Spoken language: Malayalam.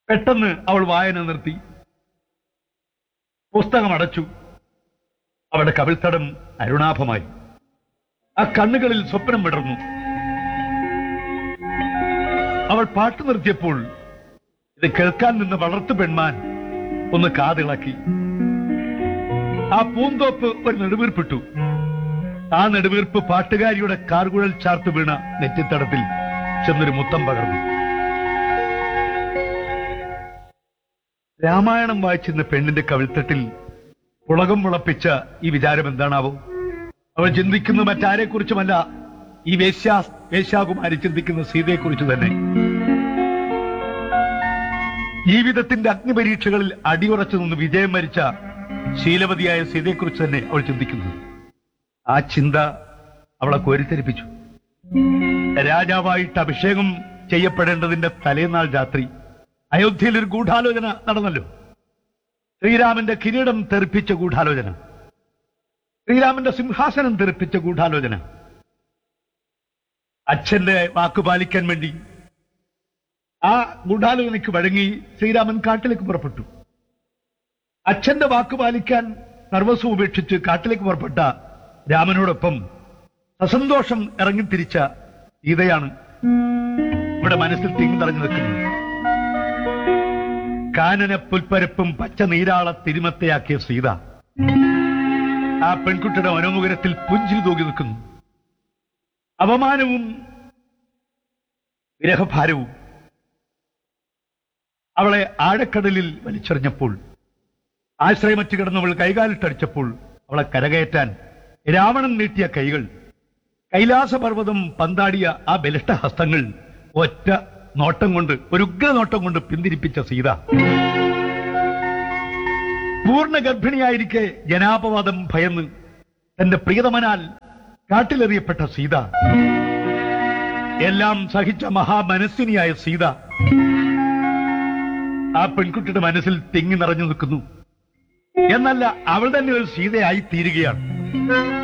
പെട്ടെന്ന് അവൾ വായന നിർത്തി പുസ്തകം അടച്ചു അവളുടെ കവിൾത്തടം അരുണാഭമായി ആ കണ്ണുകളിൽ സ്വപ്നം വിടർന്നു അവൾ പാട്ട് നിർത്തിയപ്പോൾ ഇത് കേൾക്കാൻ നിന്ന് വളർത്തു പെൺമാൻ ഒന്ന് കാതിളക്കി ആ പൂന്തോപ്പ് ഒരു നെടുവീർപ്പിട്ടു ആ നെടുവീർപ്പ് പാട്ടുകാരിയുടെ കാർകുഴൽ ചാർത്തു വീണ നെറ്റിത്തടത്തിൽ ചെന്നൊരു മുത്തം പകർന്നു രാമായണം വായിച്ചിരുന്ന പെണ്ണിന്റെ കവിൾത്തട്ടിൽ പുളകം മുളപ്പിച്ച ഈ വിചാരം എന്താണാവോ അവൾ ചിന്തിക്കുന്ന മറ്റാരെക്കുറിച്ചുമല്ല ഈ വേശ്യാ വേശ്യാകുമാരി ചിന്തിക്കുന്ന സീതയെക്കുറിച്ച് തന്നെ ജീവിതത്തിന്റെ അഗ്നിപരീക്ഷകളിൽ അടിയുറച്ചു നിന്ന് വിജയം വരിച്ച ശീലവതിയായ സീതയെക്കുറിച്ച് തന്നെ അവൾ ചിന്തിക്കുന്നത് ആ ചിന്ത അവളെ കോരിത്തെരിപ്പിച്ചു രാജാവായിട്ട് അഭിഷേകം ചെയ്യപ്പെടേണ്ടതിന്റെ തലേനാൾ രാത്രി അയോധ്യയിൽ ഒരു ഗൂഢാലോചന നടന്നല്ലോ ശ്രീരാമന്റെ കിരീടം തെറിപ്പിച്ച ഗൂഢാലോചന ശ്രീരാമന്റെ സിംഹാസനം തെറിപ്പിച്ച ഗൂഢാലോചന അച്ഛന്റെ വാക്ക് പാലിക്കാൻ വേണ്ടി ആ ഗൂഢാലോചനയ്ക്ക് വഴങ്ങി ശ്രീരാമൻ കാട്ടിലേക്ക് പുറപ്പെട്ടു അച്ഛന്റെ വാക്ക് പാലിക്കാൻ സർവസ്വം ഉപേക്ഷിച്ച് കാട്ടിലേക്ക് പുറപ്പെട്ട രാമനോടൊപ്പം സസന്തോഷം ഇറങ്ങിത്തിരിച്ച സീതയാണ് ഇവിടെ മനസ്സിൽ തിങ്ങി നിറഞ്ഞു നിൽക്കുന്നത് കാനന പുൽപ്പരപ്പും പച്ച നീരാള തിരുമത്തയാക്കിയ സീത ആ പെൺകുട്ടിയുടെ മനോമുഖരത്തിൽ പുഞ്ചിരി തൂകി നിൽക്കുന്നു അപമാനവും വിരഹഭാരവും അവളെ ആഴക്കടലിൽ വലിച്ചെറിഞ്ഞപ്പോൾ ആശ്രയമറ്റ് കിടന്നവൾ കൈകാലിട്ടടിച്ചപ്പോൾ അവളെ കരകയറ്റാൻ രാവണൻ നീട്ടിയ കൈകൾ കൈലാസപർവ്വതം പന്താടിയ ആ ബലിഷ്ഠ ഹസ്തങ്ങൾ ഒറ്റ നോട്ടം കൊണ്ട് ഒരു ഉഗ്ര നോട്ടം കൊണ്ട് പിന്തിരിപ്പിച്ച സീത പൂർണ്ണ ഗർഭിണിയായിരിക്കെ ജനാപവാദം ഭയന്ന് തന്റെ പ്രിയതമനാൽ കാട്ടിലെറിയപ്പെട്ട സീത എല്ലാം സഹിച്ച മഹാമനസ്സിനിയായ സീത ആ പെൺകുട്ടിയുടെ മനസ്സിൽ തിങ്ങി നിറഞ്ഞു നിൽക്കുന്നു എന്നല്ല അവൾ തന്നെ ഒരു സീതയായി തീരുകയാണ്